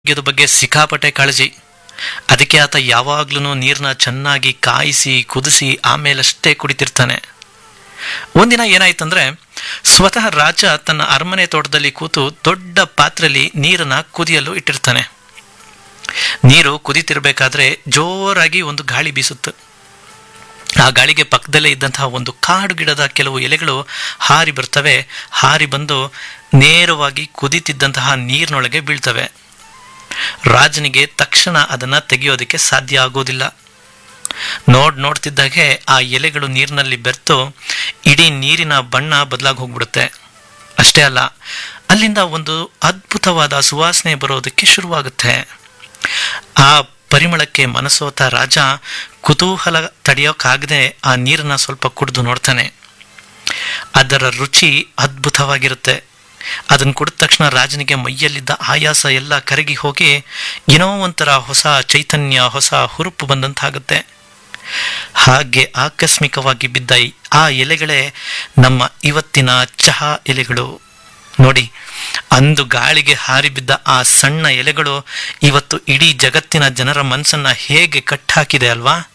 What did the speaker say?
ಆರೋಗ್ಯದ ಬಗ್ಗೆ ಸಿಕ್ಕಾಪಟ್ಟೆ ಕಾಳಜಿ ಅದಕ್ಕೆ ಆತ ಯಾವಾಗ್ಲೂ ನೀರನ್ನ ಚೆನ್ನಾಗಿ ಕಾಯಿಸಿ ಕುದಿಸಿ ಆಮೇಲಷ್ಟೇ ಕುಡಿತಿರ್ತಾನೆ ಒಂದಿನ ಏನಾಯ್ತಂದ್ರೆ ಸ್ವತಃ ರಾಜ ತನ್ನ ಅರಮನೆ ತೋಟದಲ್ಲಿ ಕೂತು ದೊಡ್ಡ ಪಾತ್ರೆಯಲ್ಲಿ ನೀರನ್ನ ಕುದಿಯಲು ಇಟ್ಟಿರ್ತಾನೆ ನೀರು ಕುದಿತಿರ್ಬೇಕಾದ್ರೆ ಜೋರಾಗಿ ಒಂದು ಗಾಳಿ ಬೀಸುತ್ತೆ ಆ ಗಾಳಿಗೆ ಪಕ್ಕದಲ್ಲೇ ಇದ್ದಂತಹ ಒಂದು ಕಾಡು ಗಿಡದ ಕೆಲವು ಎಲೆಗಳು ಹಾರಿ ಬರ್ತವೆ ಹಾರಿ ಬಂದು ನೇರವಾಗಿ ಕುದಿತಿದ್ದಂತಹ ನೀರಿನೊಳಗೆ ಬೀಳ್ತವೆ ರಾಜನಿಗೆ ತಕ್ಷಣ ಅದನ್ನ ತೆಗೆಯೋದಕ್ಕೆ ಸಾಧ್ಯ ಆಗೋದಿಲ್ಲ ನೋಡ್ ನೋಡ್ತಿದ್ದಾಗೆ ಆ ಎಲೆಗಳು ನೀರಿನಲ್ಲಿ ಬೆರ್ತು ಇಡೀ ನೀರಿನ ಬಣ್ಣ ಬದಲಾಗಿ ಹೋಗ್ಬಿಡುತ್ತೆ ಅಷ್ಟೇ ಅಲ್ಲ ಅಲ್ಲಿಂದ ಒಂದು ಅದ್ಭುತವಾದ ಸುವಾಸನೆ ಬರೋದಕ್ಕೆ ಶುರುವಾಗುತ್ತೆ ಆ ಪರಿಮಳಕ್ಕೆ ಮನಸೋತ ರಾಜ ಕುತೂಹಲ ತಡೆಯೋಕ್ಕಾಗದೆ ಆ ನೀರನ್ನ ಸ್ವಲ್ಪ ಕುಡಿದು ನೋಡ್ತಾನೆ ಅದರ ರುಚಿ ಅದ್ಭುತವಾಗಿರುತ್ತೆ ಅದನ್ನು ಕುಡಿದ ತಕ್ಷಣ ರಾಜನಿಗೆ ಮೈಯಲ್ಲಿದ್ದ ಆಯಾಸ ಎಲ್ಲ ಕರಗಿ ಹೋಗಿ ಏನೋ ಒಂಥರ ಹೊಸ ಚೈತನ್ಯ ಹೊಸ ಹುರುಪು ಬಂದಂತಾಗುತ್ತೆ ಹಾಗೆ ಆಕಸ್ಮಿಕವಾಗಿ ಬಿದ್ದ ಈ- ಆ ಎಲೆಗಳೇ ನಮ್ಮ ಇವತ್ತಿನ ಚಹಾ ಎಲೆಗಳು ನೋಡಿ ಅಂದು ಗಾಳಿಗೆ ಹಾರಿ ಬಿದ್ದ ಆ ಸಣ್ಣ ಎಲೆಗಳು ಇವತ್ತು ಇಡೀ ಜಗತ್ತಿನ ಜನರ ಮನಸ್ಸನ್ನ ಹೇಗೆ ಕಟ್ಟಾಕಿದೆ ಅಲ್ವಾ